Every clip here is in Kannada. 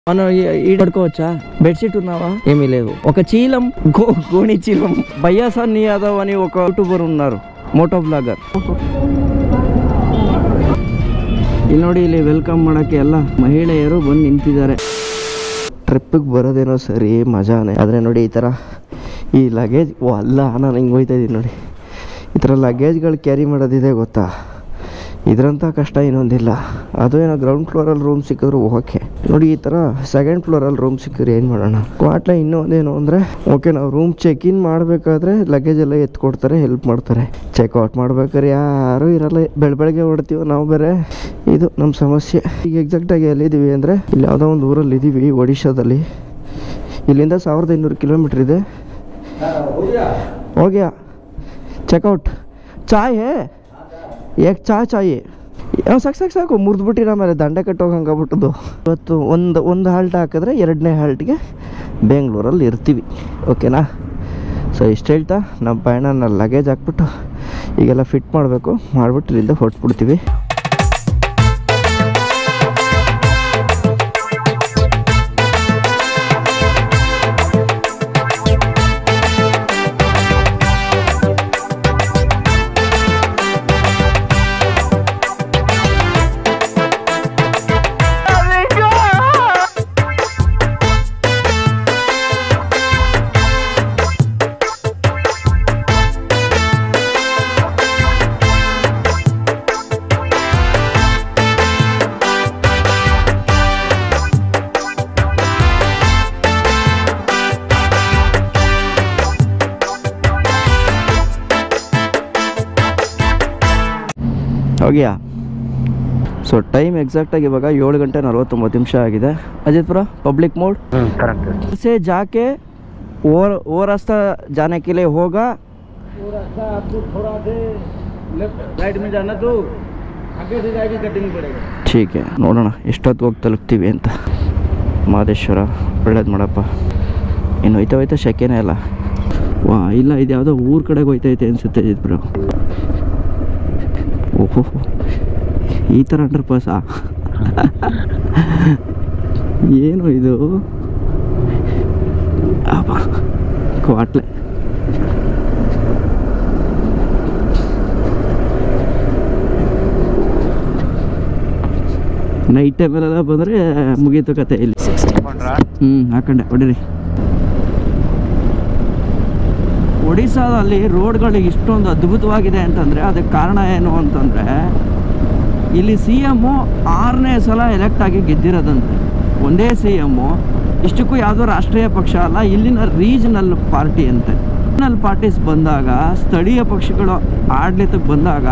మనం ఈ పడుకోవచ్చా బెడ్షీట్ ఉన్నావా ఏమీ లేవు ఒక చీలం గో గోణి చీలం బయ్యాసాన్ని యాదవ్ అని ఒక యూట్యూబర్ ఉన్నారు ಮೋಟೋ ಬ್ಲಾಗರ್ ಇಲ್ಲಿ ನೋಡಿ ಇಲ್ಲಿ ವೆಲ್ಕಮ್ ಮಾಡೋಕ್ಕೆ ಎಲ್ಲ ಮಹಿಳೆಯರು ಬಂದು ನಿಂತಿದ್ದಾರೆ ಟ್ರಿಪ್ಪಿಗೆ ಬರೋದೇನೋ ಸರಿ ಮಜಾನೇ ಆದರೆ ನೋಡಿ ಈ ಥರ ಈ ಲಗೇಜ್ ಓ ಅಲ್ಲ ನಾನು ಹಿಂಗೆ ಹೋಯ್ತಾ ಇದ್ದೀನಿ ನೋಡಿ ಈ ಥರ ಲಗೇಜ್ಗಳು ಕ್ಯಾರಿ ಮಾಡೋದಿದೆ ಗೊತ್ತಾ ಇದರಂಥ ಕಷ್ಟ ಇನ್ನೊಂದಿಲ್ಲ ಅದು ಏನೋ ಗ್ರೌಂಡ್ ಫ್ಲೋರಲ್ಲಿ ರೂಮ್ ಸಿಕ್ಕಿದ್ರು ಓಕೆ ನೋಡಿ ಈ ಥರ ಸೆಕೆಂಡ್ ಫ್ಲೋರಲ್ಲಿ ರೂಮ್ ಸಿಕ್ಕಿದ್ರೆ ಏನು ಮಾಡೋಣ ಕ್ವಾಟ್ಲ ಇನ್ನೂ ಒಂದೇನು ಅಂದರೆ ಓಕೆ ನಾವು ರೂಮ್ ಚೆಕ್ ಇನ್ ಮಾಡಬೇಕಾದ್ರೆ ಲಗೇಜ್ ಎಲ್ಲ ಎತ್ಕೊಡ್ತಾರೆ ಹೆಲ್ಪ್ ಮಾಡ್ತಾರೆ ಚೆಕ್ಔಟ್ ಮಾಡ್ಬೇಕಾದ್ರೆ ಯಾರೂ ಇರಲ್ಲ ಬೆಳ ಬೆಳಗ್ಗೆ ಹೊಡ್ತೀವಿ ನಾವು ಬೇರೆ ಇದು ನಮ್ಮ ಸಮಸ್ಯೆ ಈಗ ಎಕ್ಸಾಕ್ಟಾಗಿ ಎಲ್ಲಿದ್ದೀವಿ ಅಂದರೆ ಇಲ್ಲಿ ಯಾವುದೋ ಒಂದು ಊರಲ್ಲಿ ಇದ್ದೀವಿ ಒಡಿಶಾದಲ್ಲಿ ಇಲ್ಲಿಂದ ಸಾವಿರದ ಐನೂರು ಕಿಲೋಮೀಟ್ರ್ ಇದೆ ಹೋಗ್ಯಾ ಚೆಕ್ಔಟ್ ಚಾಯ್ ಹೇ ಏಕ್ ಚಾ ಚಾಯಿ ಸಾಕು ಸಾಕು ಸಾಕು ಮುರಿದ್ಬಿಟ್ಟಿರ ಆಮೇಲೆ ದಂಡೆ ಕಟ್ಟೋಗಂಗಾಗ್ಬಿಟ್ಟದು ಇವತ್ತು ಒಂದು ಒಂದು ಹಾಲ್ಟ್ ಹಾಕಿದ್ರೆ ಎರಡನೇ ಹಾಲ್ಟ್ಗೆ ಬೆಂಗಳೂರಲ್ಲಿ ಇರ್ತೀವಿ ಓಕೆನಾ ಸೊ ಇಷ್ಟು ಹೇಳ್ತಾ ನಮ್ಮ ಪಯಣನ ಲಗೇಜ್ ಹಾಕ್ಬಿಟ್ಟು ಈಗೆಲ್ಲ ಫಿಟ್ ಮಾಡಬೇಕು ಮಾಡಿಬಿಟ್ಟು ಇಲ್ಲಿಂದ ಹೊರಟ್ಬಿಡ್ತೀವಿ ಹೋಗ್ಯಾ ಸೊ ಟೈಮ್ ಎಕ್ಸಾಕ್ಟಾಗಿ ಇವಾಗ ಏಳು ಗಂಟೆ ನಲ್ವತ್ತೊಂಬತ್ತು ನಿಮಿಷ ಆಗಿದೆ ಅಜಿತ್ಪುರ ಪಬ್ಲಿಕ್ ಮೋಡ್ करेक्ट से जाके वो वो रास्ता जाने के लिए होगा वो रास्ता आपको थोड़ा से लेफ्ट राइट में जाना तो आगे से जाके कटिंग पड़ेगा ठीक है ನೋಡೋಣ ಎಷ್ಟೊತ್ತು ಹೋಗಿ ತಲುಪ್ತೀವಿ ಅಂತ ಮಾದೇಶ್ವರ ಒಳ್ಳೇದು ಮಾಡಪ್ಪ ಇನ್ನು ಹೋಯ್ತಾ ಹೋಯ್ತಾ ಶೆಕೆನೇ ಅಲ್ಲ ವಾ ಇಲ್ಲ ಇದು ಯಾವುದೋ ಊರ ಕಡೆಗೆ ಹೋಯ್ತೈತೆ ಅನ್ಸುತ್ತೆ ಇದ್ಬಿಡು ಓಹೋ ಈ ಥರ ಅಂಡರ್ ಪಾಸಾ ಏನು ಇದು ಅಬ್ಬಾ ಕ್ವಾಟ್ಲೆ ನೈಟ್ ಟೈಮಲ್ಲೆಲ್ಲ ಬಂದರೆ ಮುಗೀತು ಕತೆ ಇಲ್ಲಿ ಹ್ಞೂ ಹಾಕೊಂಡೆ ಹೊಡಿರಿ ಒಡಿಸ್ಸಾದಲ್ಲಿ ರೋಡ್ಗಳು ಇಷ್ಟೊಂದು ಅದ್ಭುತವಾಗಿದೆ ಅಂತಂದರೆ ಅದಕ್ಕೆ ಕಾರಣ ಏನು ಅಂತಂದರೆ ಇಲ್ಲಿ ಸಿ ಎಮ್ಮು ಆರನೇ ಸಲ ಎಲೆಕ್ಟ್ ಆಗಿ ಗೆದ್ದಿರೋದಂತೆ ಒಂದೇ ಸಿ ಎಮ್ಮು ಇಷ್ಟಕ್ಕೂ ಯಾವುದೋ ರಾಷ್ಟ್ರೀಯ ಪಕ್ಷ ಅಲ್ಲ ಇಲ್ಲಿನ ರೀಜನಲ್ ಪಾರ್ಟಿ ಅಂತೆ ರೀಜನಲ್ ಪಾರ್ಟೀಸ್ ಬಂದಾಗ ಸ್ಥಳೀಯ ಪಕ್ಷಗಳು ಆಡಳಿತಕ್ಕೆ ಬಂದಾಗ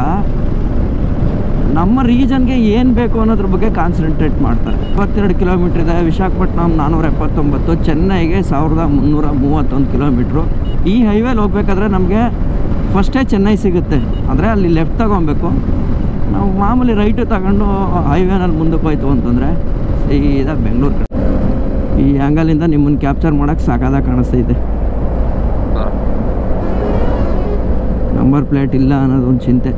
ನಮ್ಮ ರೀಜನ್ಗೆ ಏನು ಬೇಕು ಅನ್ನೋದ್ರ ಬಗ್ಗೆ ಕಾನ್ಸಂಟ್ರೇಟ್ ಮಾಡ್ತಾರೆ ಇಪ್ಪತ್ತೆರಡು ಕಿಲೋಮೀಟ್ರ್ ಇದೆ ವಿಶಾಖಪಟ್ಟಣಂ ನಾನ್ನೂರ ಎಪ್ಪತ್ತೊಂಬತ್ತು ಚೆನ್ನೈಗೆ ಸಾವಿರದ ಮುನ್ನೂರ ಮೂವತ್ತೊಂದು ಕಿಲೋಮೀಟ್ರು ಈ ಹೈವೇಲಿ ಹೋಗ್ಬೇಕಾದ್ರೆ ನಮಗೆ ಫಸ್ಟೇ ಚೆನ್ನೈ ಸಿಗುತ್ತೆ ಅಂದರೆ ಅಲ್ಲಿ ಲೆಫ್ಟ್ ತಗೊಬೇಕು ನಾವು ಮಾಮೂಲಿ ರೈಟು ತಗೊಂಡು ಹೈವೇನಲ್ಲಿ ಮುಂದಕ್ಕೆ ಹೋಯ್ತು ಅಂತಂದರೆ ಸೀದಾ ಬೆಂಗಳೂರು ಕಡೆ ಈ ಆ್ಯಂಗಲಿಂದ ನಿಮ್ಮನ್ನು ಕ್ಯಾಪ್ಚರ್ ಮಾಡೋಕ್ಕೆ ಸಾಕಾದಾಗ ಕಾಣಿಸ್ತೈತೆ ನಂಬರ್ ಪ್ಲೇಟ್ ಇಲ್ಲ ಅನ್ನೋದು ಒಂದು ಚಿಂತೆ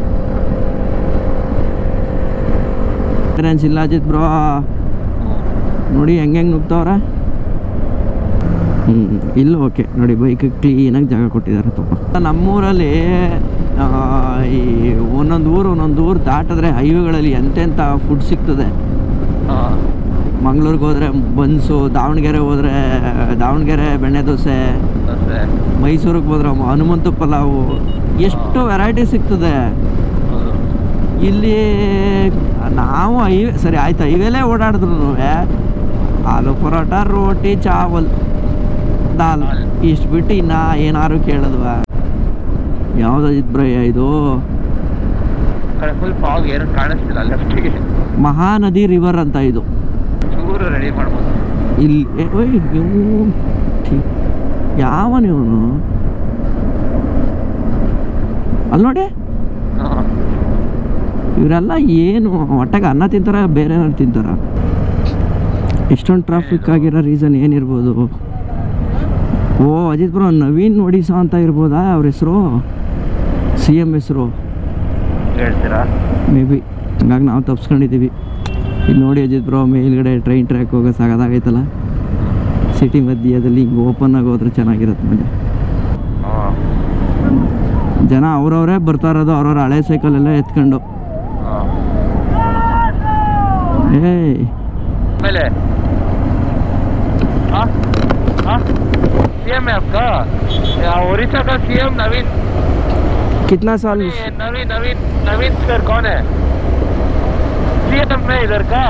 ಕ್ಲಿಯರೆನ್ಸ್ ಇಲ್ಲ ಅಜಿತ್ ಬ್ರೋ ನೋಡಿ ಹೆಂಗೆ ಹೆಂಗೆ ನುಗ್ತವ್ರೆ ಹ್ಞೂ ಇಲ್ಲ ಓಕೆ ನೋಡಿ ಬೈಕ್ ಕ್ಲೀನಾಗಿ ಜಾಗ ಕೊಟ್ಟಿದ್ದಾರೆ ಪಾಪ ನಮ್ಮೂರಲ್ಲಿ ಆ, ಈ ಒಂದೊಂದು ಊರು ಒಂದೊಂದು ಊರು ದಾಟಿದ್ರೆ ಹೈವೇಗಳಲ್ಲಿ ಎಂತೆಂಥ ಫುಡ್ ಸಿಗ್ತದೆ ಮಂಗ್ಳೂರಿಗೆ ಹೋದರೆ ಬನ್ಸು ದಾವಣಗೆರೆ ಹೋದರೆ ದಾವಣಗೆರೆ ಬೆಣ್ಣೆ ದೋಸೆ ಮೈಸೂರಿಗೆ ಹೋದ್ರೆ ಹನುಮಂತು ಪಲಾವು ಎಷ್ಟು ವೆರೈಟಿ ಸಿಗ್ತದೆ ಇಲ್ಲಿ ನಾವು ಹೈವೇ ಸರಿ ಆಯ್ತು ಹೈವೇಲೇ ಓಡಾಡಿದ್ರು ಆಲೂ ಪರೋಟ ರೋಟಿ ಚಾವಲ್ ದಾಲ್ ಇಷ್ಟು ಬಿಟ್ಟು ಇನ್ನ ಏನಾರು ಕೇಳದ್ವ ಯಾವ್ದಾದಿತ್ತು ಬ್ರಯ್ಯ ಇದು ಫುಲ್ ಫಾಗ್ ಏನು ಕಾಣಿಸ್ತಿಲ್ಲ ಲೆಫ್ಟಿಗೆ ಮಹಾನದಿ ರಿವರ್ ಅಂತ ಇದು ಚೂರು ರೆಡಿ ಮಾಡ್ಬೋದು ಇಲ್ಲಿ ಏ, ಓಯ್ ಇವ್ನು ಠೀ- ಯಾವನು ಇವನು ಅಲ್ಲಿ ನೋಡಿ ಇವರೆಲ್ಲ ಏನು ಹೊಟ್ಟೆಗೆ ಅನ್ನ ತಿಂತಾರ ಬೇರೆ ಏನಾರು ತಿಂತಾರ ಇಷ್ಟೊಂದು ಟ್ರಾಫಿಕ್ ಆಗಿರೋ ರೀಸನ್ ಏನಿರ್ಬೋದು ಓ ಅಜಿತ್ ಬ್ರೋ ನವೀನ್ ಒಡಿಸಾ ಅಂತ ಇರ್ಬೋದಾ ಅವ್ರ ಹೆಸರು ಸಿ ಎಮ್ ಹೆಸರು ಹೇಳ್ತೀರಾ ಮೇ ಬಿ ಹಂಗಾಗಿ ನಾವು ತಪ್ಸ್ಕೊಂಡಿದ್ದೀವಿ ಇಲ್ಲಿ ನೋಡಿ ಅಜಿತ್ ಬ್ರೋ ಮೇಲ್ಗಡೆ ಟ್ರೈನ್ ಟ್ರ್ಯಾಕ್ ಹೋಗೋ ಸಾಕಾಗೈತಲ್ಲ ಸಿಟಿ ಮಧ್ಯದಲ್ಲಿ ಹಿಂಗೆ ಓಪನ್ ಆಗಿ ಹೋದ್ರೆ ಚೆನ್ನಾಗಿರುತ್ತೆ ಮಜಾ ಹಾಂ ಜನ ಅವ್ರವರೇ ಬರ್ತಾ ಇರೋದು ಅವ್ರವ್ರ ಹಳೆ ಸೈಕಲ್ ಎಲ್ಲ ಎತ್ಕೊಂಡು ಹಾಂ ಏಯ್ पहले हाँ हाँ सीएम है आपका या उड़ीसा का सीएम नवीन कितना साल ये नवीन नवीन नवीन सर कौन है सीएम है इधर का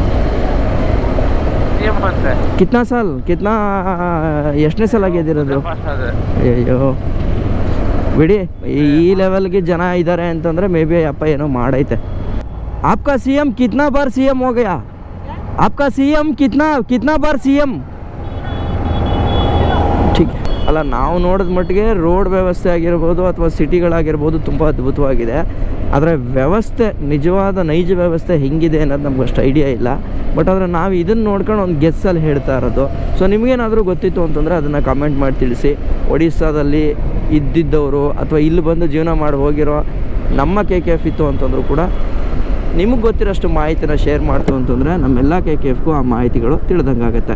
सीएम बनता है कितना साल कितना ಎಷ್ಟನೇ ಸಲ ಗೆದ್ದಿರೋದು पाँच साल है ಅಯ್ಯೋ ಬಿಡಿ ಈ- ಈ ಲೆವೆಲ್ಗೆ ಜನ ಇದ್ದಾರೆ ಅಂತಂದ್ರೆ ಮೇ ಬಿ ಅಪ್ಪ ಏನೋ ಮಾಡೈತೆ आपका सीएम कितना बार सीएम हो गया आपका सीएम कितना कितना बार सीएम ठीक ಅಲ್ಲ ನಾವು ನೋಡಿದ ಮಟ್ಟಿಗೆ ರೋಡ್ ವ್ಯವಸ್ಥೆ ಆಗಿರ್ಬೋದು ಅಥವಾ ಸಿಟಿಗಳಾಗಿರ್ಬೋದು ತುಂಬ ಅದ್ಭುತವಾಗಿದೆ ಆದರೆ ವ್ಯವಸ್ಥೆ ನಿಜವಾದ ನೈಜ ವ್ಯವಸ್ಥೆ ಹೆಂಗಿದೆ ಅನ್ನೋದು ನಮ್ಗೆ ಅಷ್ಟು ಐಡಿಯಾ ಇಲ್ಲ ಬಟ್ ಆದರೆ ನಾವು ಇದನ್ನು ನೋಡ್ಕೊಂಡು ಒಂದು ಗೆಸ್ಸಲ್ಲಿ ಹೇಳ್ತಾ ಇರೋದು ಸೊ ನಿಮಗೇನಾದರೂ ಗೊತ್ತಿತ್ತು ಅಂತಂದರೆ ಅದನ್ನು ಕಮೆಂಟ್ ಮಾಡಿ ತಿಳಿಸಿ ಒಡಿಸ್ಸಾದಲ್ಲಿ ಇದ್ದಿದ್ದವರು ಅಥವಾ ಇಲ್ಲಿ ಬಂದು ಜೀವನ ಮಾಡಿ ಹೋಗಿರೋ ನಮ್ಮ ಕೆ ಕೆ ಎಫ್ ಇತ್ತು ಅಂತಂದರೂ ಕೂಡ ನಿಮಗೆ ಗೊತ್ತಿರೋಷ್ಟು ಮಾಹಿತಿನ ಶೇರ್ ಮಾಡ್ತು ಅಂತಂದರೆ ನಮ್ಮೆಲ್ಲ ಕೆ ಕೆ ಎಫ್ಗೂ ಆ ಮಾಹಿತಿಗಳು ತಿಳಿದಂಗಾಗತ್ತೆ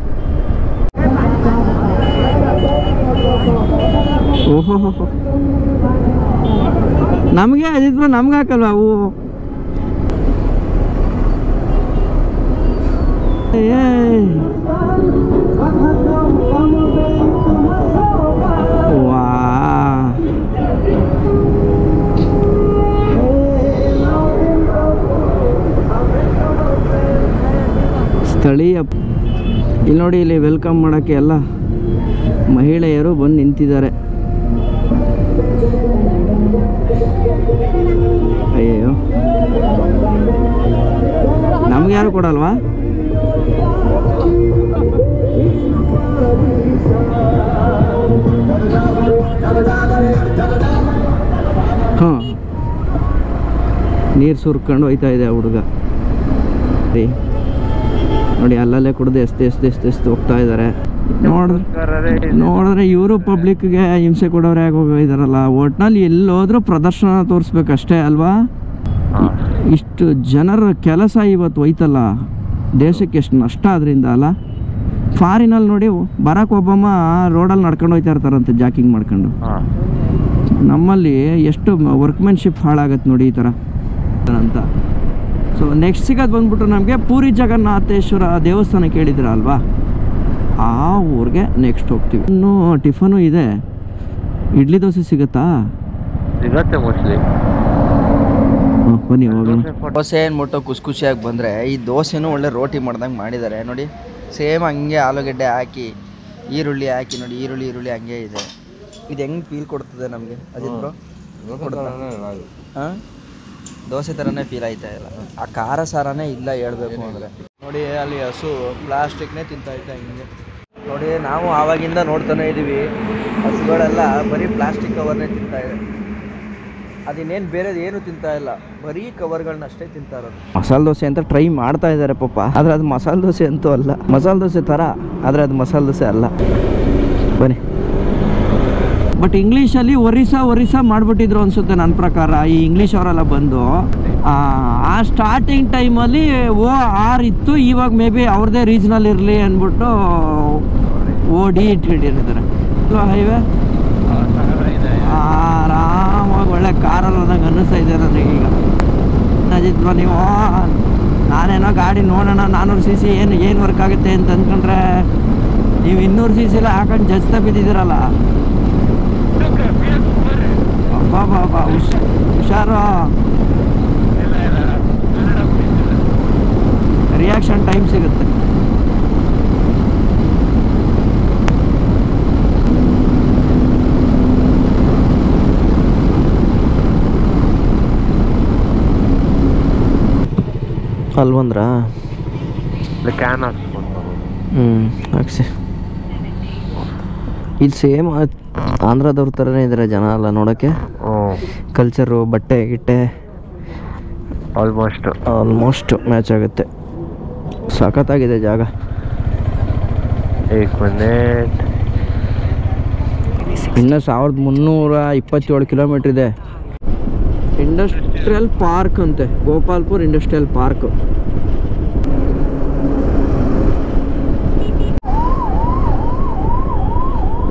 ಓಹೋ ನಮಗೆ ಅದಿದ್ರು ನಮ್ಗೆ ಹಾಕಲ್ವಾ ಅವು ಏಯ್. ವಾ ಸ್ಥಳೀಯ ಇಲ್ಲಿ ನೋಡಿ ಇಲ್ಲಿ ವೆಲ್ಕಮ್ ಮಾಡೋಕ್ಕೆ ಎಲ್ಲ ಮಹಿಳೆಯರು ಬಂದು ನಿಂತಿದ್ದಾರೆ ಅಯ್ಯಯ್ಯೋ ನಮ್ಗೆ ಯಾರು ಕೊಡಲ್ವಾ ಹಾಂ ನೀರು ಸುರ್ಕೊಂಡು ಹೋಯ್ತಾ ಇದೆ ಆ ಹುಡುಗ ರೀ ನೋಡಿ ಅಲ್ಲಲ್ಲೇ ಕುಡ್ದು ಎಷ್ಟು ಎಷ್ಟು ಎಷ್ಟು ಎಷ್ಟು ಹೋಗ್ತಾ ಇದ್ದಾರೆ ನೋಡಿದ್ರೆ कर रहे ನೋಡಿದ್ರೆ ಇವರು ಪಬ್ಲಿಕ್ಗೆ ಹಿಂಸೆ ಕೊಡೋರು ಯಾಕೆ ಹೋಗಿದಾರಲ್ಲ ಒಟ್ನಲ್ಲಿ ಎಲ್ಲೋದ್ರೂ ಪ್ರದರ್ಶನ ತೋರಿಸ್ಬೇಕಷ್ಟೇ ಅಲ್ವಾ हाँ ಇಷ್ಟು ಜನರ ಕೆಲಸ ಇವತ್ತು ಹೋಯ್ತಲ್ಲ ದೇಶಕ್ಕೆ ಎಷ್ಟು ನಷ್ಟ ಅದರಿಂದ ಅಲ್ಲ ಫಾರಿನಲ್ಲಿ ನೋಡಿ ಬರಾಕ್ ಒಬ್ಬಮ್ಮ ರೋಡಲ್ಲಿ ನಡ್ಕೊಂಡು ಹೋಯ್ತಾ ಇರ್ತಾರಂತೆ ಜಾಕಿಂಗ್ ಮಾಡ್ಕೊಂಡು हाँ ನಮ್ಮಲ್ಲಿ ಎಷ್ಟು ವರ್ಕ್ಮೆನ್ಶಿಪ್ ಹಾಳಾಗತ್ತೆ ನೋಡಿ ಈ ಥರ ಅಂತ ಸೊ ನೆಕ್ಸ್ಟ್ ಸಿಗೋದು ಬಂದ್ಬಿಟ್ಟು ನಮಗೆ ಪೂರಿ ಜಗನ್ನಾಥೇಶ್ವರ ದೇವಸ್ಥಾನ ಕೇಳಿದ್ರ ಅಲ್ವಾ ಆ ಊರಿಗೆ ನೆಕ್ಸ್ಟ್ ಹೋಗ್ತೀವಿ ಇನ್ನು ಟಿಫನು ಇದೆ ಇಡ್ಲಿ ದೋಸೆ ಸಿಗುತ್ತಾ ಸಿಗತ್ತೆ ಮೋಸ್ಟ್ಲಿ ಹ್ಮ್, ಬನ್ನಿ ಹೋಗೋಣ ದೋಸೆ ದೋಸೆ ಅಂದ್ಬಿಟ್ಟು ಖುಷಿ ಖುಷಿಯಾಗಿ ಬಂದರೆ ಈ ದೋಸೆನೂ ಒಳ್ಳೆ ರೋಟಿ ಮಾಡ್ದಂಗೆ ಮಾಡಿದ್ದಾರೆ ನೋಡಿ ಸೇಮ್ ಹಂಗೆ ಆಲೂಗಡ್ಡೆ ಹಾಕಿ ಈರುಳ್ಳಿ ಹಾಕಿ ನೋಡಿ ಈರುಳ್ಳಿ ಈರುಳ್ಳಿ ಹಂಗೆ ಇದೆ ಇದು ಹೆಂಗೆ ಫೀಲ್ ಕೊಡ್ತದೆ ನಮಗೆ ಅಜಿತ್ ಬ್ರೋ ಹಾಂ ದೋಸೆ ಥರನೇ ಫೀಲ್ ಆಯ್ತಾ ಇಲ್ಲ ಆ ಖಾರ ಸಾರನೇ ಇಲ್ಲ ಹೇಳ್ಬೇಕು ಅಂದರೆ ನೋಡಿ ಅಲ್ಲಿ ಹಸು ಪ್ಲಾಸ್ಟಿಕ್ನೇ ತಿಂತಾಯ್ತಾ ಹಿಂಗೆ ನೋಡಿ ನಾವು ಆವಾಗಿಂದ ನೋಡ್ತಾನೆ ಇದ್ದೀವಿ ಹಸುಗಳೆಲ್ಲ ಬರೀ ಪ್ಲಾಸ್ಟಿಕ್ ಕವರ್ನೇ ತಿಂತಾ ಇದೆ ಅದಿನ್ನೇನು ಬೇರೆದು ಏನು ತಿಂತಾ ಇಲ್ಲ ಬರೀ ಕವರ್ಗಳನ್ನ ಅಷ್ಟೇ ತಿಂತಾ ಇರೋದು ಮಸಾಲೆ ದೋಸೆ ಅಂತ ಟ್ರೈ ಮಾಡ್ತಾ ಇದ್ದಾರೆ ಪಾಪ ಆದರೆ ಅದು ಮಸಾಲೆ ದೋಸೆ ಅಂತೂ ಅಲ್ಲ ಮಸಾಲೆ ದೋಸೆ ಥರ ಆದರೆ ಅದು ಮಸಾಲೆ ದೋಸೆ ಅಲ್ಲ ಬನ್ನಿ ಬಟ್ ಇಂಗ್ಲೀಷಲ್ಲಿ ಒರಿಸ್ಸಾ ಒರಿಸ್ಸಾ ಮಾಡಿಬಿಟ್ಟಿದ್ರು ಅನ್ಸುತ್ತೆ ನನ್ನ ಪ್ರಕಾರ ಈ ಇಂಗ್ಲೀಷ್ ಅವರೆಲ್ಲ ಬಂದು ಆ, ಆ ಸ್ಟಾರ್ಟಿಂಗ್ ಟೈಮಲ್ಲಿ ಓ ಆರ್ ಇತ್ತು ಇವಾಗ ಮೇ ಬಿ ಅವ್ರದ್ದೇ ರೀಜ್ನಲ್ ಇರಲಿ ಅಂದ್ಬಿಟ್ಟು ಓ ಡಿ ಇಟ್ಟಿಟ್ಟಿರ್ತಾರೆ ಹೈವೇ ಆರಾಮಾಗಿ ಒಳ್ಳೆ ಕಾರಲ್ಲಿ ಹೋದಂಗೆ ಅನ್ನಿಸ್ತಾ ಇದೆ ನನಗೆ ಈಗ ಅಜಿತ್ ಬ್ರೋ ನೀವು ನಾನೇನೋ ಗಾಡಿ ನೋಡೋಣ ನಾನ್ನೂರು ಸಿ ಸಿ ಏನು ಏನು ವರ್ಕ್ ಆಗುತ್ತೆ ಅಂತ ಅಂದ್ಕೊಂಡ್ರೆ ನೀವು ಇನ್ನೂರು ಸಿ ಸಿ ಎಲ್ಲ ಹಾಕೊಂಡು ಜಸ್ತ ಬಿದ್ದಿದ್ದೀರಲ್ಲ ಬಾ ಬಾ ಬಾ ಹುಷ ಹುಷಾರು ರಿಯಾಕ್ಷನ್ ಟೈಮ್ ಸಿಗುತ್ತೆ ಅಲ್ಲಿ ಬಂದ್ರಾ ಕ್ಯಾನ್ ಹಾಕ್ಸ್ಕೊಂಡು ಹ್ಞೂ ಹಾಕ್ಸಿ ಇಲ್ಲಿ ಸೇಮ್ ಆಂಧ್ರದವ್ರ ಥರನೇ ಇದ್ದಾರೆ ಜನ ಎಲ್ಲ ನೋಡೋಕ್ಕೆ ಹ್ಞೂ ಕಲ್ಚರು ಬಟ್ಟೆ ಗಿಟ್ಟೆ ಆಲ್ಮೋಸ್ಟ್ ಆಲ್ಮೋಸ್ಟ್ ಮ್ಯಾಚ್ ಆಗುತ್ತೆ ಸಖತ್ತಾಗಿದೆ ಜಾಗ ಏಕ್ ಮಿನಿಟ್ ಇನ್ನು ಸಾವಿರದ ಮುನ್ನೂರ ಇಪ್ಪತ್ತೇಳು ಕಿಲೋಮೀಟ್ರ್ ಇದೆ ಇಂಡಸ್ಟ್ರಿಯಲ್ ಪಾರ್ಕ್ ಅಂತೆ ಗೋಪಾಲ್ಪುರ್ ಇಂಡಸ್ಟ್ರಿಯಲ್ ಪಾರ್ಕ್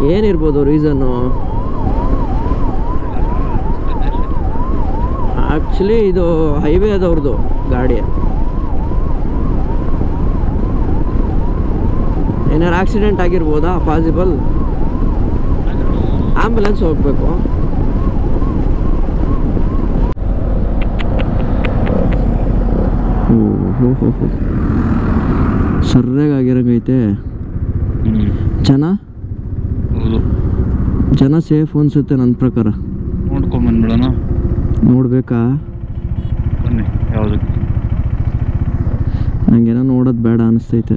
ಏನಿರ್ಬೋದು ರೀಸನ್ನು ಆ್ಯಕ್ಚುಲಿ ಇದು ಹೈವೇ ಅದವ್ರದ್ದು ಗಾಡಿ ಏನಾರು ಆಕ್ಸಿಡೆಂಟ್ ಆಗಿರ್ಬೋದಾ ಪಾಸಿಬಲ್ ಆಂಬುಲೆನ್ಸ್ ಹೋಗ್ಬೇಕು ಸರ್ಯಾಗಿರಂಗೈತೆ ಜನ ಹೌದು ಜನ ಸೇಫ್ ಅನ್ಸುತ್ತೆ ನನ್ನ ಪ್ರಕಾರ ನೋಡ್ಕೊಂಬಂದ್ಬಿಡೋಣ ನೋಡ್ಬೇಕಾ ಬನ್ನಿ ಯಾವುದಕ್ಕೆ ನಂಗೇನೋ ನೋಡೋದು ಬೇಡ ಅನಿಸ್ತೈತೆ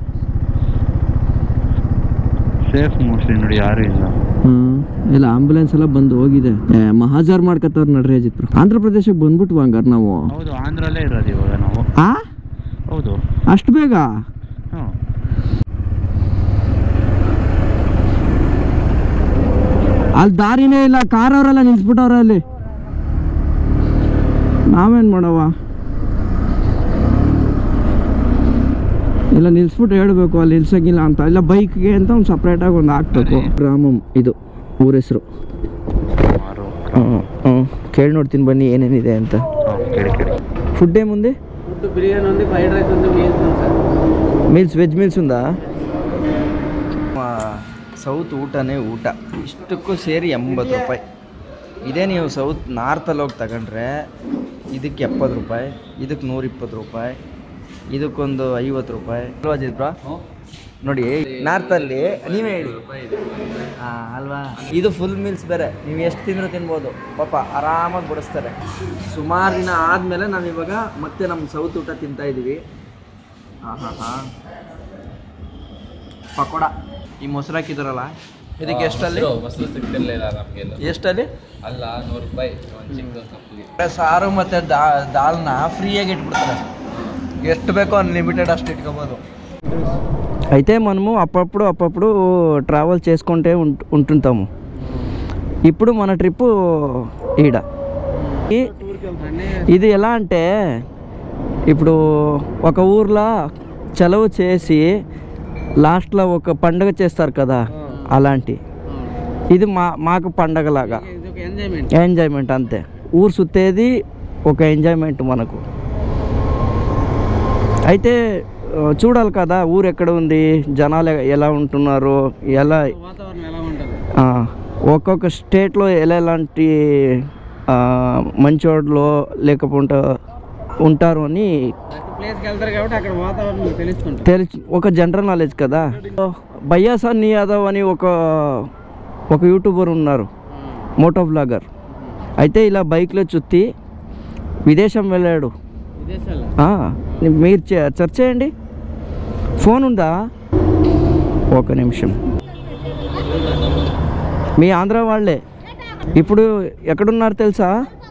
ಸೇಫ್ ಮೋಸ್ಟ್ಲಿ ನೋಡಿ ಯಾರು ಇಲ್ಲ ಹಾಂ ಇಲ್ಲ ಆಂಬುಲೆನ್ಸ್ ಎಲ್ಲ ಬಂದು ಹೋಗಿದೆ ಏ, ಮಹಾಜಾರ್ ಮಾಡ್ಕತ್ತವ್ರು ನಡ್ರಿ ಅಜಿತ್ರು ಆಂಧ್ರ ಪ್ರದೇಶಕ್ಕೆ ಬಂದ್ಬಿಟ್ವು ಹಂಗಾರೆ ನಾವು ಹೌದು ಆಂಧ್ರಲ್ಲೇ ಇರೋದು ಇವಾಗ ನಾವು ಆ ಹೌದು ಅಷ್ಟು ಬೇಗ ಹಾಂ ಅಲ್ಲಿ ದಾರಿನೇ ಇಲ್ಲ ಕಾರ್ ಅವರೆಲ್ಲ ನಿಲ್ಸ್ಬಿಟ್ಟವ್ರೆ ಅಲ್ಲಿ ನಾವೇನು ಮಾಡವ ಇಲ್ಲ ನಿಲ್ಸ್ಬಿಟ್ಟು ಹೇಳ್ಬೇಕು ಅಲ್ಲಿ ನಿಲ್ಸಂಗಿಲ್ಲ ಅಂತ ಇಲ್ಲ ಬೈಕ್ಗೆ ಅಂತ ಒಂದು ಸಪ್ರೇಟಾಗಿ ಒಂದು ಹಾಕ್ಬೇಕು ರಾಮಂ ಇದು ಊರ ಹೆಸರು ಮಾರು ಹ್ಞೂ ಕೇಳಿ ನೋಡ್ತೀನಿ ಬನ್ನಿ ಏನೇನಿದೆ ಅಂತ ಹಾಂ ಕೇಳಿ ಕೇಳಿ ఫుడ్ ఏముంది ఫుడ్ బిర్యానీ ఉంది ఫ్రైడ్ రైస్ ఉంది మీల్స్ ఉంది సార్ మీల్స్ వెజ్ మీల్స్ ఉందా ಸೌತ್ ಊಟನೇ ಊಟ ಇಷ್ಟಕ್ಕೂ ಸೇರಿ ಎಂಬತ್ತು ರೂಪಾಯಿ ಇದೇ ನೀವು ಸೌತ್ ನಾರ್ತಲ್ಲಿ ಹೋಗಿ ತಗೊಂಡ್ರೆ ಇದಕ್ಕೆ ಎಪ್ಪತ್ತು ರೂಪಾಯಿ ಇದಕ್ಕೆ ನೂರಿಪ್ಪತ್ತು ರೂಪಾಯಿ ಇದಕ್ಕೊಂದು ಐವತ್ತು ರೂಪಾಯಿ ಅಲ್ವಾ ಜಿತ್ರಾ ನೋಡಿ ನಾರ್ತಲ್ಲಿ ನೀವೇ ಹೇಳಿ ಹಾಂ ಅಲ್ವಾ ಇದು ಫುಲ್ ಮೀಲ್ಸ್ ಬೇರೆ ನೀವು ಎಷ್ಟು ತಿಂದರೂ ತಿನ್ಬೋದು ಪಾಪ ಆರಾಮಾಗಿ ಬಡಿಸ್ತಾರೆ ಸುಮಾರು ದಿನ ಆದಮೇಲೆ ನಾವು ಇವಾಗ ಮತ್ತೆ ನಮ್ಮ ಸೌತ್ ಊಟ ತಿಂತಾ ಇದ್ದೀವಿ ಹಾಂ ಹಾಂ ಹಾಂ ಪಕೋಡ ಈ ಮೊಸರು ಹಾಕಿದಾರಲ್ಲ ಇದಕ್ಕೆ ಎಷ್ಟಲ್ಲಿ ಮೊಸರು ಸಿಗ್ತಿರ್ಲಿಲ್ಲ ನಮಗೆಲ್ಲ ಎಷ್ಟಲ್ಲಿ ಅಲ್ಲ ನೂರು ರೂಪಾಯಿ ಒಂದು ಚಿಕ್ಕ ಕಪ್ಪಿಗೆ ಸಾರು ಮತ್ತು ದಾಲ್ನ ಫ್ರೀಯಾಗಿ ఇట్ಬಿಡ್ತಾರೆ ಎಷ್ಟು ಬೇಕೋ అన్లిమిటెడ్ అಷ್ಟು ఇట్టుకోಬೋದು అయితే మనము అప్పుడప్పుడు అప్పుడప్పుడు ట్రావెల్ చేసుకుంటే ఉంట ఉంటుంటాము ఇప్పుడు మన ట్రిప్ ఈడ ఈ- ఇది ఎలా అంటే ఇప్పుడు ఒక ఊర్లో చలవ చేసి లాస్ట్లో ఒక పండుగ చేస్తారు కదా అలాంటి ఇది మా మాకు పండగలాగా ఎంజాయ్మెంట్ ఎంజాయ్మెంట్ అంతే ఊరు సుత్తేది ఒక ఎంజాయ్మెంట్ మనకు అయితే ఆ, చూడాలి కదా ఊరు ఎక్కడ ఉంది జనాలు ఎ- ఎలా ఉంటున్నారు ఎలా వాతావరణం ఎలా ఉంటుంది ఆ, ఒక్కొక్క స్టేట్లో ఎలా ఎలాంటి ఆ, మంచోళ్ళు లేకపోతే ఉంటారు అని ప్లేస్కి వెళ్తారు కాబట్టి అక్కడ వాతావరణం మీకు తెలుసుకుంటారు తెలిసి ఒక జనరల్ నాలెడ్జ్ కదా భయ్యా సన్నీ యాదవ్ అని ఒక ఒక యూట్యూబర్ ఉన్నారు మోటో బ్లాగర్ అయితే ఇలా బైక్లో చుత్తి విదేశం వెళ్ళాడు విదేశాల్లో ఆ, మీరు చే- సెర్చ్ చేయండి ఫోన్ ఉందా ఒక నిమిషం మీ ఆంధ్ర వాళ్ళే ఇప్పుడు ఎక్కడున్నారు తెలుసా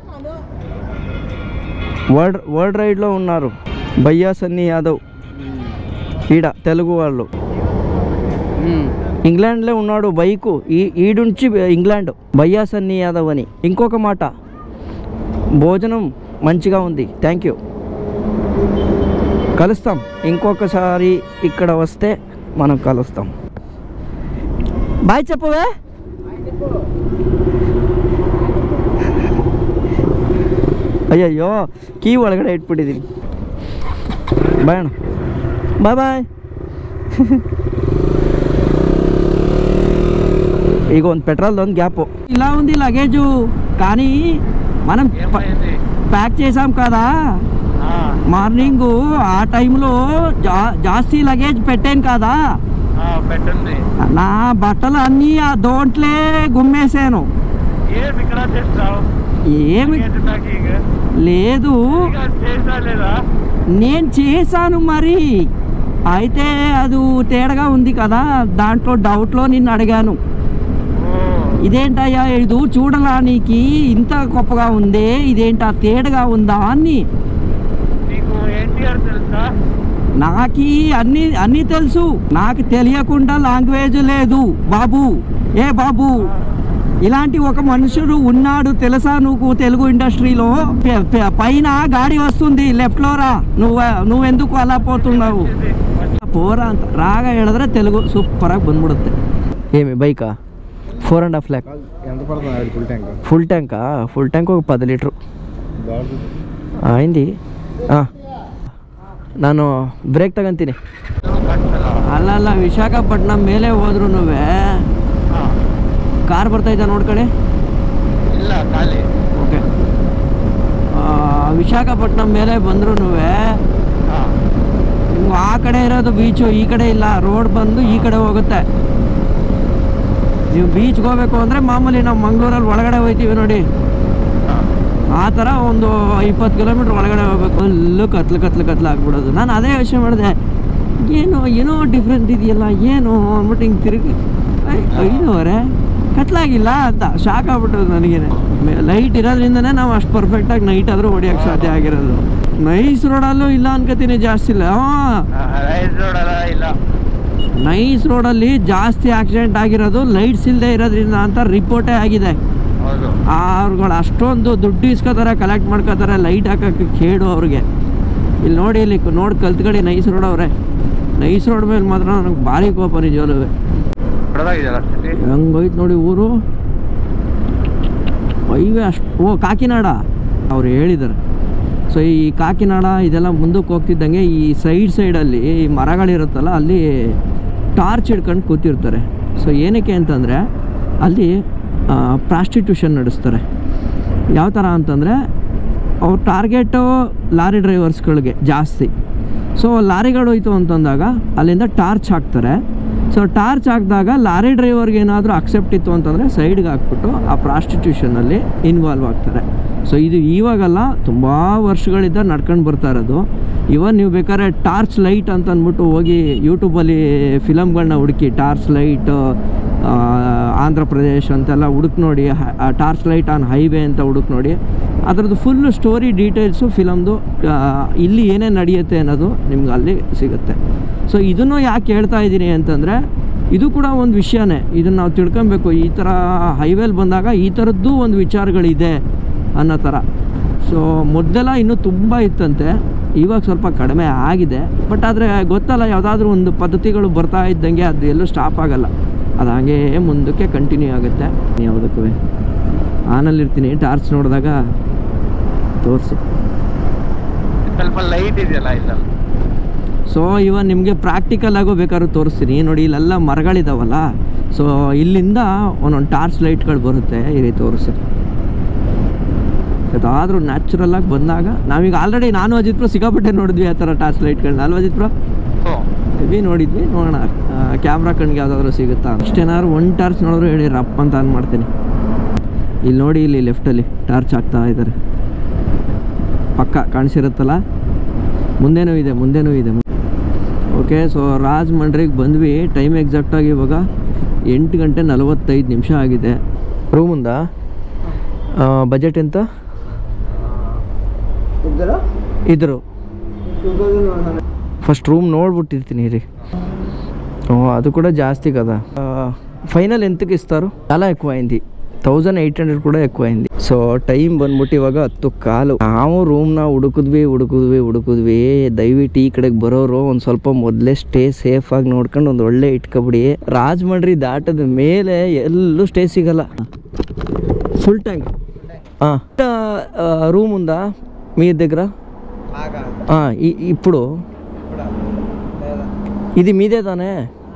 వరల్డ్ వరల్డ్ రైడ్లో ఉన్నారు భయ్యా సన్నీ యాదవ్ ఈడ తెలుగు వాళ్ళు ఇంగ్లాండ్లో ఉన్నాడు బైకు ఈ ఈడుంచి ఇంగ్లాండ్ భయ్యా సన్నీ యాదవ్ అని ఇంకొక మాట భోజనం మంచిగా ఉంది థ్యాంక్ యూ కలుస్తాం ఇంకొకసారి ఇక్కడ వస్తే మనం కలుస్తాం బాయ్ చెప్పవే ಅಯ್ಯಯ್ಯೋ ಕೀ ಒಳಗಡೆ ಇಟ್ಬಿಟ್ಟಿದ್ದೀನಿ ಬಾಯ್ ಅಣ್ಣ ಬಾಯ್ ಬಾಯ್ ಈಗ ಒಂದು పెట్రోల్ ಒಂದು గ్యాప్ ఇలా ఉంది లగేజు కానీ మనం ఏమైంది ప్యాక్ చేసాం కదా ఆ, మార్నింగ్ ఆ టైంలో జా జాస్తి లగేజ్ పెట్టాను కదా ఆ, పెట్టండి నా బట్టలు అన్నీ ఆ దోంట్లే గుమ్మేశాను ఏం ఇక్కడ చేస్తావు ఏమి నాకు ఇక లేదు ఇక చేసా లేదా నేను చేశాను మరి అయితే అది తేడాగా ఉంది కదా దాంట్లో డౌట్లో నిన్ను అడిగాను ఓ ఇదేంటయ్యా ఇది చూడడానికి ఇంత గొప్పగా ఉందే ఇదేంటా తేడాగా ఉందా అని నీకు ఎన్టీఆర్ తెలుసా నాకి అన్ని అన్నీ తెలుసు నాకు తెలియకుండా లాంగ్వేజ్ లేదు బాబు ఏ బాబు ఇలాంటి ఒక మనుషుడు ఉన్నాడు తెలుసా నువ్వు తెలుగు ఇండస్ట్రీలో ప- ప- పైన గాడి వస్తుంది లెఫ్ట్లో రా నువ్వు నువ్వెందుకు అలా పోతున్నావు పోరా ಅಂತ ರಾಗ ಹೇಳಿದ್ರೆ ತೆಲುಗು ಸೂಪರಾಗಿ ಬಂದ್ಬಿಡುತ್ತೆ ಏಮಿ ಬೈಕಾ ఫోర్ అండ్ హాఫ్ ల్యాక్ ఎంత పడుతుంది అది ఫుల్ ట్యాంక్ ఫుల్ ట్యాంకా ఫుల్ ట్యాంక్ ఒక పది లీಟ್రు ಅయింದಿ ಹಾಂ ನಾನು ಬ್ರೇಕ್ ತಗೊಂತೀನಿ ಅಲ್ಲ ಅಲ್ಲ ವಿಶಾಖಪಟ್ಟಣಂ ಮೇಲೆ ಹೋದ್ರೂ ಕಾರ್ ಬರ್ತೈತೆ ನೋಡ್ಕಡೆ ಇಲ್ಲ ಖಾಲಿ ಓಕೆ ವಿಶಾಖಪಟ್ಟಣಂ ಮೇಲೆ ಬಂದ್ರೂ ಆ ಕಡೆ ಇರೋದು ಬೀಚು ಈ ಕಡೆ ಇಲ್ಲ ರೋಡ್ ಬಂದು ಈ ಕಡೆ ಹೋಗುತ್ತೆ ನೀವು ಬೀಚ್ಗೆ ಹೋಗ್ಬೇಕು ಅಂದರೆ ಮಾಮೂಲಿ ನಾವು ಮಂಗಳೂರಲ್ಲಿ ಒಳಗಡೆ ಹೋಗ್ತೀವಿ ನೋಡಿ ಆ ಥರ ಒಂದು ಇಪ್ಪತ್ತು ಕಿಲೋಮೀಟ್ರ್ ಒಳಗಡೆ ಹೋಗ್ಬೇಕು ಅಲ್ಲೂ ಕತ್ಲು ಕತ್ಲು ಕತ್ಲು ಆಗ್ಬಿಡೋದು ನಾನು ಅದೇ ಯೋಚನೆ ಮಾಡಿದೆ ಏನು ಏನೋ ಡಿಫ್ರೆಂಟ್ ಇದೆಯಲ್ಲ ಏನು ಅಂದ್ಬಿಟ್ಟು ಹಿಂಗೆ ತಿರುಗಿ ಐ- ಐದೂವರೆ ಕತ್ಲಾಗಿಲ್ಲ ಅಂತ ಶಾಕ್ ಆಗ್ಬಿಟ್ಟದು ನನಗೇನೆ ಲೈಟ್ ಇರೋದ್ರಿಂದನೇ ನಾವು ಅಷ್ಟು ಪರ್ಫೆಕ್ಟಾಗಿ ನೈಟ್ ಆದರೂ ಹೊಡಿಯೋಕ್ಕೆ ಸಾಧ್ಯ ಆಗಿರೋದು ನೈಸ್ ರೋಡಲ್ಲೂ ಇಲ್ಲ ಅನ್ಕೋತೀನಿ ಜಾಸ್ತಿ ಇಲ್ಲ ಹಾಂ ರೈಸ್ ರೋಡ್ ಅಲ್ಲ ಇಲ್ಲ ನೈಸ್ ರೋಡಲ್ಲಿ ಜಾಸ್ತಿ ಆಕ್ಸಿಡೆಂಟ್ ಆಗಿರೋದು ಲೈಟ್ಸ್ ಇಲ್ಲದೆ ಇರೋದ್ರಿಂದ ಅಂತ ರಿಪೋರ್ಟೇ ಆಗಿದೆ ಹೌದು ಅವ್ರುಗಳು ಅಷ್ಟೊಂದು ದುಡ್ಡು ಇಸ್ಕೋತಾರೆ ಕಲೆಕ್ಟ್ ಮಾಡ್ಕೋತಾರೆ ಲೈಟ್ ಹಾಕೋಕ್ಕೆ ಕೇಡು ಅವ್ರಿಗೆ ಇಲ್ಲಿ ನೋಡಿ ಇಲ್ಲಿ ನೋಡಿ ಕಲ್ತ್ಕಡೆ ನೈಸ್ ರೋಡ್ ಅವ್ರೆ ನೈಸ್ ರೋಡ್ ಮೇಲೆ ಮಾತ್ರ ನನಗೆ ಭಾರಿ ಕೋಪ ನಿಜವಲ್ಲೂ ದೊಡ್ಡದಾಗಿದೆಯಲ್ಲ ಸಿಟಿ ಹೆಂಗೋಯ್ತು ನೋಡಿ ಊರು ಹೈವೇ ಅಷ್ಟು ಓ ಕಾಕಿನಾಡ ಅವ್ರು ಹೇಳಿದ್ದಾರೆ ಸೊ ಈ ಕಾಕಿನಾಡ ಇದೆಲ್ಲ ಮುಂದಕ್ಕೆ ಹೋಗ್ತಿದ್ದಂಗೆ ಈ ಸೈಡ್ ಸೈಡಲ್ಲಿ ಈ ಮರಗಳಿರುತ್ತಲ್ಲ ಅಲ್ಲಿ ಟಾರ್ಚ್ ಹಿಡ್ಕೊಂಡು ಕೂತಿರ್ತಾರೆ ಸೊ ಏನಕ್ಕೆ ಅಂತಂದರೆ ಅಲ್ಲಿ ಪ್ರಾಸ್ಟಿಟ್ಯೂಷನ್ ನಡೆಸ್ತಾರೆ ಯಾವ ಥರ ಅಂತಂದರೆ ಅವ್ರ ಟಾರ್ಗೆಟು ಲಾರಿ ಡ್ರೈವರ್ಸ್ಗಳಿಗೆ ಜಾಸ್ತಿ ಸೊ ಲಾರಿಗಳು ಹೋಯ್ತು ಅಂತಂದಾಗ ಅಲ್ಲಿಂದ ಟಾರ್ಚ್ ಹಾಕ್ತಾರೆ ಸೊ ಟಾರ್ಚ್ ಹಾಕಿದಾಗ ಲಾರಿ ಡ್ರೈವರ್ಗೆ ಏನಾದರೂ ಅಕ್ಸೆಪ್ಟ್ ಇತ್ತು ಅಂತಂದರೆ ಸೈಡ್ಗೆ ಹಾಕ್ಬಿಟ್ಟು ಆ ಪ್ರಾಸ್ಟಿಟ್ಯೂಷನಲ್ಲಿ ಇನ್ವಾಲ್ವ್ ಆಗ್ತಾರೆ ಸೊ ಇದು ಇವಾಗಲ್ಲ ತುಂಬ ವರ್ಷಗಳಿಂದ ನಡ್ಕೊಂಡು ಬರ್ತಾ ಇರೋದು ಇವನ್ ನೀವು ಬೇಕಾದ್ರೆ ಟಾರ್ಚ್ ಲೈಟ್ ಅಂತ ಅಂದ್ಬಿಟ್ಟು ಹೋಗಿ ಯೂಟ್ಯೂಬಲ್ಲಿ ಫಿಲಮ್ಗಳನ್ನ ಹುಡುಕಿ ಟಾರ್ಚ್ ಲೈಟ್ ಆಂಧ್ರ ಪ್ರದೇಶ್ ಅಂತೆಲ್ಲ ಹುಡುಕ್ ನೋಡಿ ಟಾರ್ಚ್ ಲೈಟ್ ಆನ್ ಹೈವೇ ಅಂತ ಹುಡುಕ್ ನೋಡಿ ಅದರದ್ದು ಫುಲ್ಲು ಸ್ಟೋರಿ ಡೀಟೇಲ್ಸು ಫಿಲಮ್ದು ಇಲ್ಲಿ ಏನೇನು ನಡೆಯುತ್ತೆ ಅನ್ನೋದು ನಿಮ್ಗೆ ಅಲ್ಲಿ ಸಿಗುತ್ತೆ ಸೊ ಇದನ್ನು ಯಾಕೆ ಹೇಳ್ತಾ ಇದ್ದೀನಿ ಅಂತಂದರೆ ಇದು ಕೂಡ ಒಂದು ವಿಷಯನೇ ಇದನ್ನು ನಾವು ತಿಳ್ಕೊಬೇಕು ಈ ಥರ ಹೈವೇಲಿ ಬಂದಾಗ ಈ ಥರದ್ದು ಒಂದು ವಿಚಾರಗಳಿದೆ ಅನ್ನೋ ಥರ ಸೊ ಮೊದಲೆಲ್ಲ ಇನ್ನೂ ತುಂಬ ಇತ್ತಂತೆ ಇವಾಗ ಸ್ವಲ್ಪ ಕಡಿಮೆ ಆಗಿದೆ ಬಟ್ ಆದರೆ ಗೊತ್ತಲ್ಲ ಯಾವುದಾದ್ರೂ ಒಂದು ಪದ್ಧತಿಗಳು ಬರ್ತಾ ಇದ್ದಂಗೆ ಅದು ಎಲ್ಲೂ ಸ್ಟಾಪ್ ಆಗಲ್ಲ ಅದು ಹಾಗೇ ಮುಂದಕ್ಕೆ ಕಂಟಿನ್ಯೂ ಆಗುತ್ತೆ ಯಾವುದಕ್ಕೂ ಆನಲ್ಲಿರ್ತೀನಿ ಟಾರ್ಚ್ ನೋಡಿದಾಗ ತೋರಿಸು ಸ್ವಲ್ಪ ಲೈಟ್ ಇದೆಯಲ್ಲ ಇಲ್ಲ ಸೊ ಇವಾಗ ನಿಮಗೆ ಪ್ರಾಕ್ಟಿಕಲ್ ಆಗೋ ಬೇಕಾದ್ರೂ ತೋರಿಸ್ತೀನಿ ನೋಡಿ ಇಲ್ಲೆಲ್ಲ ಮರಗಳಿದಾವಲ್ಲ ಸೊ ಇಲ್ಲಿಂದ ಒಂದೊಂದು ಟಾರ್ಚ್ ಲೈಟ್ಗಳು ಬರುತ್ತೆ ಈ ರೀತಿ ತೋರಿಸ್ತೀನಿ ಯಾವುದಾದ್ರೂ ನ್ಯಾಚುರಲ್ ಆಗಿ ಬಂದಾಗ ನಾವೀಗ ಆಲ್ರೆಡಿ ನಾನು ಅಜಿತ್ ಸಿಕ್ಕಾಪಟ್ಟೆ ನೋಡಿದ್ವಿ ಆ ಥರ ಟಾರ್ಚ್ ಲೈಟ್ಗಳನ್ನ ಅಲ್ವಾ ಅಜಿತ್ ಬ್ರೋ ಹ್ಞೂ ಹೆವಿ ನೋಡಿದ್ವಿ ನೋಡೋಣ ಕ್ಯಾಮ್ರಾ ಕಣ್ಣಿಗೆ ಯಾವುದಾದ್ರೂ ಸಿಗುತ್ತಾ ಅಷ್ಟೇನಾದ್ರು ಒಂದು ಟಾರ್ಚ್ ನೋಡಿದ್ರು ಹೇಳಿ ರಪ್ ಅಂತ ಆನ್ ಮಾಡ್ತೀನಿ ಇಲ್ಲಿ ನೋಡಿ ಇಲ್ಲಿ ಲೆಫ್ಟಲ್ಲಿ ಟಾರ್ಚ್ ಹಾಕ್ತಾ ಇದ್ದಾರೆ ಪಕ್ಕ ಕಾಣಿಸಿರುತ್ತಲ್ಲ ಮುಂದೆನೂ ಇದೆ ಮುಂದೆನೂ ಇದೆ ಓಕೆ ಸೊ ರಾಜಮಂಡ್ರಿಗೆ ಬಂದ್ವಿ ಟೈಮ್ ಎಕ್ಸಾಕ್ಟಾಗಿ ಇವಾಗ ಎಂಟು ಗಂಟೆ ನಲವತ್ತೈದು ನಿಮಿಷ ಆಗಿದೆ ರೂಮಿಂದ ಬಜೆಟ್ ಎಂತ ಇದ್ರು ಫಸ್ಟ್ ರೂಮ್ ನೋಡ್ಬಿಟ್ಟಿರ್ತೀನಿ ರೀ ఓ అది కూడా జాస్తి కదా ఫైనల్ ఎంతకి ఇస్తారు చాలా ఎక్కువ అయింది థౌజంಡ್ ಏಯ್ಟ್ ಹಂಡ್ರೆಡ್ ಕೂಡ ఎక్కువ ಅయింది ಸೊ ಟೈಮ್ ಬಂದ್ಬಿಟ್ಟು ಇವಾಗ ಹತ್ತು ಕಾಲು ನಾವು ರೂಮ್ನ ಹುಡುಕಿದ್ವಿ ಹುಡುಕಿದ್ವಿ ಹುಡುಕಿದ್ವಿ ದಯವಿಟ್ಟು ಈ ಕಡೆಗೆ ಬರೋರು ಒಂದು ಸ್ವಲ್ಪ ಮೊದಲೇ ಸ್ಟೇ ಸೇಫ್ ಆಗಿ ನೋಡ್ಕೊಂಡು ಒಂದು ಒಳ್ಳೆ ಇಟ್ಕೊಬಿಡಿ ರಾಜಮಂಡ್ರಿ ದಾಟದ ಮೇಲೆ ಎಲ್ಲೂ ಸ್ಟೇ సిగల ఫుల్ ట్యాంక్ రూమ్ ఉందా మీ దగ్గర ఆ, ఇ- ఇప్పుడు ఇది మీదే ತಾನೇ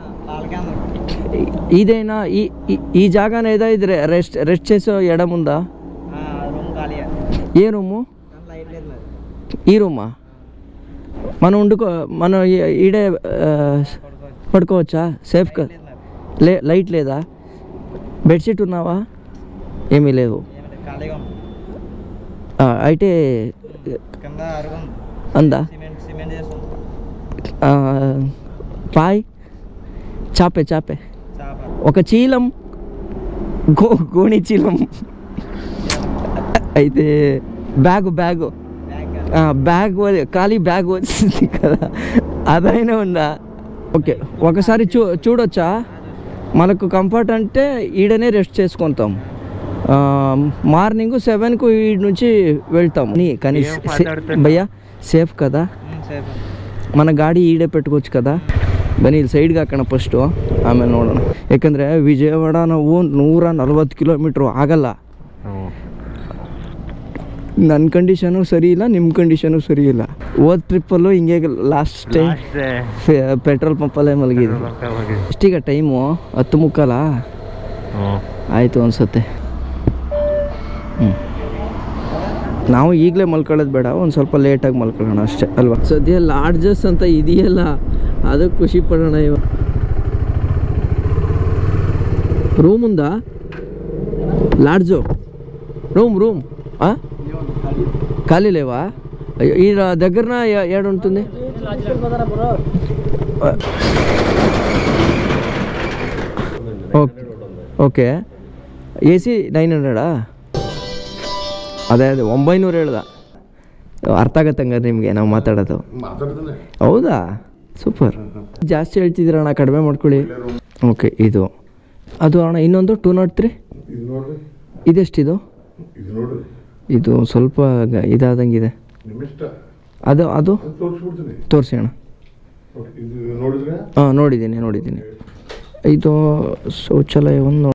ఇ- ఇదేనా ఈ ఈ- ఈ జాగానే ఏదో ఇది రె- రెస్ట్ రెస్ట్ చేసే ఎడం ఉందా ఏ రూము ఈ రూమా మనం వండుకో మనం ఈ- ఈడే ఆ, పడుకోవచ్చా సేఫ్గా లే లైట్ లేదా బెడ్షీట్ ఉన్నావా ఏమీ లేవు ఆ, అయితే అందా ఆ, పాయ్ చాపే చాపే ఒక చీలం గో గోణి చీలం అయితే బ్యాగు బ్యాగు ఆ, బ్యాగ్ వ- ఖాళీ బ్యాగ్ వచ్చింది కదా అదైనా ఉందా ఓకే ఒకసారి చూ చూడొచ్చా మనకు కంఫర్ట్ అంటే ఈడనే రెస్ట్ చేసుకుంటాం ఆ, మార్నింగ్ సెవెన్కు ఈ నుంచి వెళ్తాం నీ కానీ ఏం సే- మాట్లాడుతున్నావ్? భయ్యా సేఫ్ కదా మన గాడి ఈడే పెట్టుకోవచ్చు కదా ಬನ್ನಿ ಇಲ್ಲಿ ಸೈಡ್ಗೆ ಹಾಕೋಣ ಫಸ್ಟು ಆಮೇಲೆ ನೋಡೋಣ ಯಾಕಂದರೆ ವಿಜಯವಾಡ ನಾವು ನೂರ ನಲ್ವತ್ತು ಕಿಲೋಮೀಟ್ರು ಆಗಲ್ಲ ನನ್ನ ಕಂಡೀಷನು ಸರಿ ಇಲ್ಲ ನಿಮ್ಮ ಕಂಡೀಷನು ಸರಿ ಇಲ್ಲ ಹೋದ ಟ್ರಿಪ್ಪಲ್ಲೂ ಹಿಂಗೆ ಲಾಸ್ಟ್ ಟೈಮ್ ಪೆಟ್ರೋಲ್ ಪಂಪಲ್ಲೇ ಮಲಗಿದ್ವಿ ಎಷ್ಟೀಗ ಟೈಮು ಹತ್ತು ಮುಕ್ಕಾಲ ಆಯಿತು ಅನ್ಸುತ್ತೆ ಹ್ಞೂ ನಾವು ಈಗಲೇ ಮಲ್ಕೊಳ್ಳೋದು ಬೇಡ ಒಂದು ಸ್ವಲ್ಪ ಲೇಟಾಗಿ ಮಲ್ಕೊಳ್ಳೋಣ ಅಷ್ಟೇ ಅಲ್ವಾ ಸದ್ಯ ಲಾಡ್ಜಸ್ ಅಂತ ಇದೆಯಲ್ಲ ಅದಕ್ಕೆ ಖುಷಿ ಪಡೋಣ ಇವ ರೂಮುಂದಾ లాడ్జో రూమ్ రూమ్ ఆ? ఖాళీ లేవా అయ్యో, ఈ దగ్గరన ఏ- ఏడు ఉంటుంది okay okay A C nine ಹಂಡ್ರೆಡಾ ಅದೇ ಅದೇ ಒಂಬೈನೂರು ಹೇಳ್ದ ಅರ್ಥ ಆಗತ್ತೆ ಹಂಗಾರೆ ನಿಮಗೆ ನಾವು ಮಾತಾಡೋದು ಹೌದಾ ಸೂಪರ್ ಜಾಸ್ತಿ ಹೇಳ್ತಿದ್ದೀರ ಅಣ್ಣ ಕಡಿಮೆ ಮಾಡ್ಕೊಳ್ಳಿ ಓಕೆ ಇದು ಅದು ಅಣ್ಣ ಇನ್ನೊಂದು ಟೂ ನಾಟ್ ತ್ರೀ ಇದು ನೋಡ್ರಿ ಇದೆಷ್ಟಿದು ಇದು ನೋಡ್ರಿ ಇದು ಸ್ವಲ್ಪ ಗ- ಇದಾದಂಗಿದೆ ನಿಮ್ಮಿಷ್ಟ ಅದು ಅದು ಅದು ತೋರಿಸ್ಬಿಡ್ತೀನಿ ತೋರಿಸಿ ಅಣ್ಣ ನೋಡಿ, ಇದು ನೋಡಿದ್ರೆ ಹಾಂ ನೋಡಿದ್ದೀನಿ ನೋಡಿದ್ದೀನಿ ಇದು ಶೌಚಾಲಯ ಒಂದು